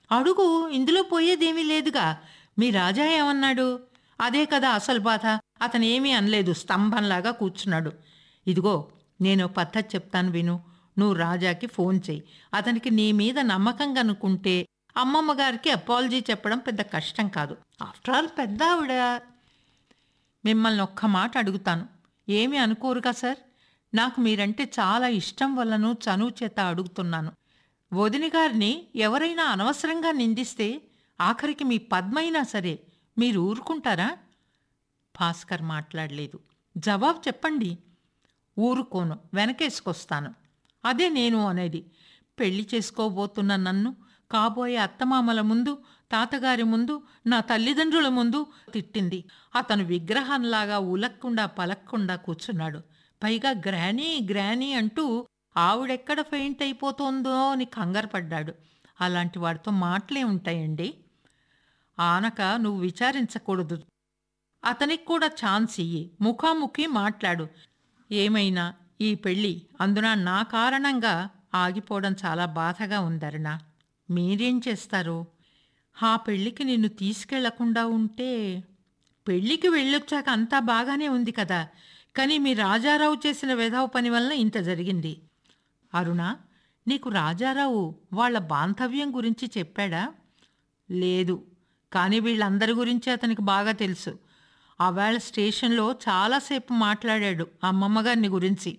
అడుగు ఇందులో పోయేదేమీ లేదుగా మీ రాజా ఏమన్నాడు అదే కదా అసలు బాధ అతను ఏమీ అనలేదు స్తంభంలాగా కూర్చున్నాడు ఇదిగో నేను ఓ పద్ధతి చెప్తాను విను నువ్వు రాజాకి ఫోన్ చెయ్యి అతనికి నీ మీద నమ్మకంగా అనుకుంటే అమ్మమ్మ గారికి అపాలజీ చెప్పడం పెద్ద కష్టం కాదు ఆఫ్టర్ ఆల్ పెద్ద ఆవిడ మిమ్మల్ని ఒక్క మాట అడుగుతాను ఏమీ అనుకోరుగా సార్ నాకు మీరంటే చాలా ఇష్టం వల్లను చనువు చేత అడుగుతున్నాను వదిన గారిని ఎవరైనా అనవసరంగా నిందిస్తే ఆఖరికి మీ పద్మైనా సరే మీరు ఊరుకుంటారా భాస్కర్ మాట్లాడలేదు జవాబు చెప్పండి ఊరుకోను వెనకేసుకొస్తాను అదే నేను అనేది పెళ్లి చేసుకోబోతున్న నన్ను కాబోయే అత్తమామల ముందు తాతగారి ముందు నా తల్లిదండ్రుల ముందు తిట్టింది అతను విగ్రహంలాగా ఉలక్కుండా పలక్కుండా కూర్చున్నాడు పైగా గ్రానీ గ్రానీ అంటూ ఆవిడెక్కడ ఫెయింట్ అయిపోతుందో అని కంగారపడ్డాడు అలాంటి వాడితో మాటలే ఉంటాయండి ఆనక నువ్వు విచారించకూడదు అతనికి కూడా ఛాన్స్ ఇయ్యి ముఖాముఖి మాట్లాడు ఏమైనా ఈ పెళ్ళి అందున నా కారణంగా ఆగిపోవడం చాలా బాధగా ఉందరుణ మీరేం చేస్తారు ఆ పెళ్ళికి నిన్ను తీసుకెళ్లకుండా ఉంటే పెళ్ళికి వెళ్ళొచ్చాక అంతా బాగానే ఉంది కదా కానీ మీ రాజారావు చేసిన వెధవ పని వలన ఇంత జరిగింది అరుణ నీకు రాజారావు వాళ్ళ బాంధవ్యం గురించి చెప్పాడా లేదు కానీ వీళ్ళందరి గురించి అతనికి బాగా తెలుసు ఆవేళ స్టేషన్లో చాలాసేపు మాట్లాడాడు అమ్మమ్మ గారిని గురించి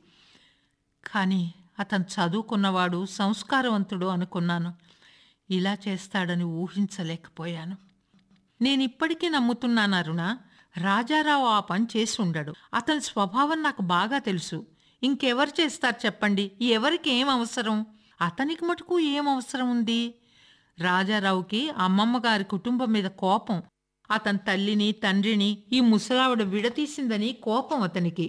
కానీ అతను చదువుకున్నవాడు సంస్కారవంతుడు అనుకున్నాను ఇలా చేస్తాడని ఊహించలేకపోయాను నేను ఇప్పటికీ నమ్ముతున్నాను అరుణ రాజారావు ఆ పని చేసి ఉండడు అతని స్వభావం నాకు బాగా తెలుసు ఇంకెవరు చేస్తారు చెప్పండి ఎవరికి ఏం అవసరం అతనికి మటుకు ఏం అవసరం ఉంది రాజారావుకి అమ్మమ్మ గారి కుటుంబం మీద కోపం అతని తల్లిని తండ్రిని ఈ ముసలావిడ విడతీసిందని కోపం అతనికి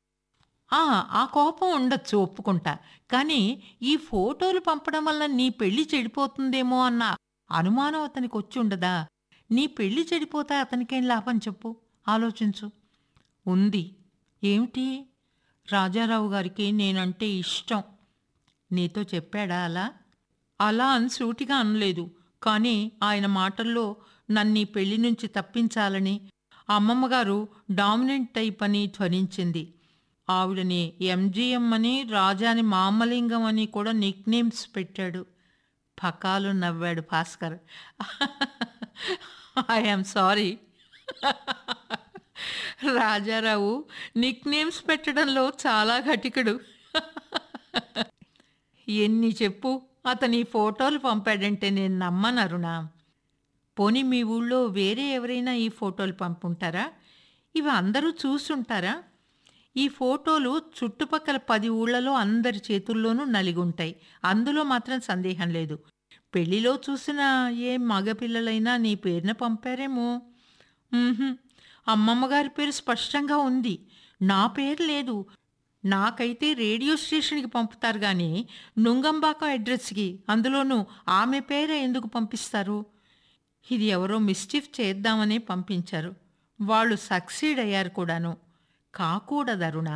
ఆ ఆ కోపం ఉండొచ్చు ఒప్పుకుంటా కానీ ఈ ఫోటోలు పంపడం వల్ల నీ పెళ్లి చెడిపోతుందేమో అన్న అనుమానం అతనికి వచ్చి ఉండదా నీ పెళ్లి చెడిపోతే అతనికేం లాభం చెప్పు ఆలోచించు ఉంది ఏమిటి రాజారావు గారికి నేనంటే ఇష్టం నీతో చెప్పాడా అలా అలా అని సూటిగా అనలేదు కానీ ఆయన మాటల్లో నన్ను ఈ పెళ్లి నుంచి తప్పించాలని అమ్మమ్మగారు డామినెంట్ టైప్ అని ధ్వనించింది ఆవిడని ఎంజిఎం అని రాజాని మామలింగం అని కూడా నిక్ నేమ్స్ పెట్టాడు పకాలు నవ్వాడు Bhaskar I'm sorry Rajarao nick names పెట్టడంలో చాలా ఘటికుడు ఎన్ని చెప్పు అతని ఫోటోలు పంపాడంటే నేను నమ్మను అరుణ పోనీ మీ ఊళ్ళో వేరే ఎవరైనా ఈ ఫోటోలు పంపుంటారా ఇవి అందరూ చూసుంటారా ఈ ఫోటోలు చుట్టుపక్కల పది ఊళ్ళలో అందరి చేతుల్లోనూ నలిగుంటాయి అందులో మాత్రం సందేహం లేదు పెళ్లిలో చూసిన ఏ మగపిల్లలైనా నీ పేరున పంపారేమో ఉహుం, అమ్మమ్మ గారి పేరు స్పష్టంగా ఉంది నా పేరు లేదు నాకైతే రేడియో స్టేషన్కి పంపుతారు కానీ నుంగంబాక అడ్రస్కి అందులోనూ ఆమె పేరే ఎందుకు పంపిస్తారు ఇది ఎవరో మిస్చిఫ్ చేద్దామనే పంపించారు వాళ్ళు సక్సీడ్ అయ్యారు కూడాను కాకూడదరుణా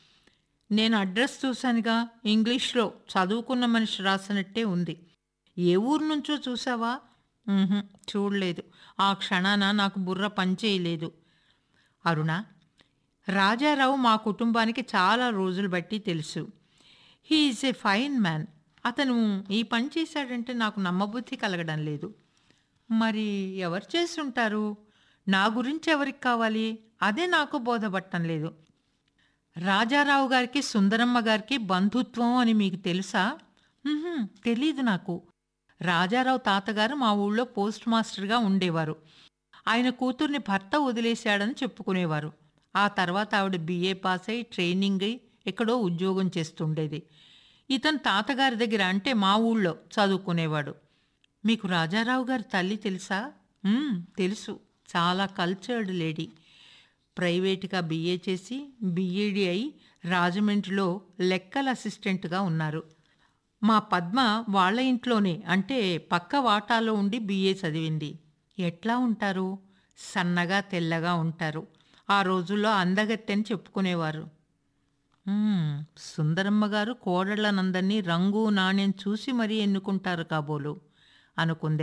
నేను అడ్రస్ చూశానుగా ఇంగ్లీష్లో చదువుకున్న మనిషి రాసినట్టే ఉంది ఏ ఊరు నుంచో చూసావా ఉహుం, చూడలేదు ఆ క్షణాన నాకు బుర్ర పనిచేయలేదు అరుణ రాజారావు మా కుటుంబానికి చాలా రోజులు బట్టి తెలుసు he is a fine man అతను ఈ పని చేశాడంటే నాకు నమ్మబుద్ధి కలగడం లేదు మరి ఎవరు చేసుంటారు నా గురించి ఎవరికి కావాలి అదే నాకు బోధపట్టం లేదు రాజారావు గారికి సుందరమ్మ గారికి బంధుత్వం అని మీకు తెలుసా ఉహుం, తెలీదు నాకు రాజారావు తాతగారు మా ఊళ్ళో పోస్ట్ మాస్టర్గా ఉండేవారు ఆయన కూతుర్ని భర్త వదిలేశాడని చెప్పుకునేవారు ఆ తర్వాత ఆవిడ బిఏ పాస్ అయి ట్రైనింగ్ అయి ఎక్కడో ఉద్యోగం చేస్తుండేది ఇతను తాతగారి దగ్గర అంటే మా ఊళ్ళో చదువుకునేవాడు మీకు రాజారావు గారి తల్లి తెలుసా "మ్మ్, తెలుసు చాలా కల్చర్డ్ లేడీ ప్రైవేట్గా బిఏ చేసి బిఈడి అయి రాజమండ్రిలో లెక్కల అసిస్టెంట్గా ఉన్నారు మా పద్మ వాళ్ళ ఇంట్లోనే అంటే పక్క వాటాలో ఉండి బిఏ చదివింది ఎట్లా ఉంటారు సన్నగా తెల్లగా ఉంటారు ఆ రోజుల్లో అందగత్తెని చెప్పుకునేవారు "మ్మ్, సుందరమ్మ గారు కోడళ్ళనందరినీ రంగు నాణ్యం చూసి మరీ ఎన్నుకుంటారు కాబోలు అనుకుంది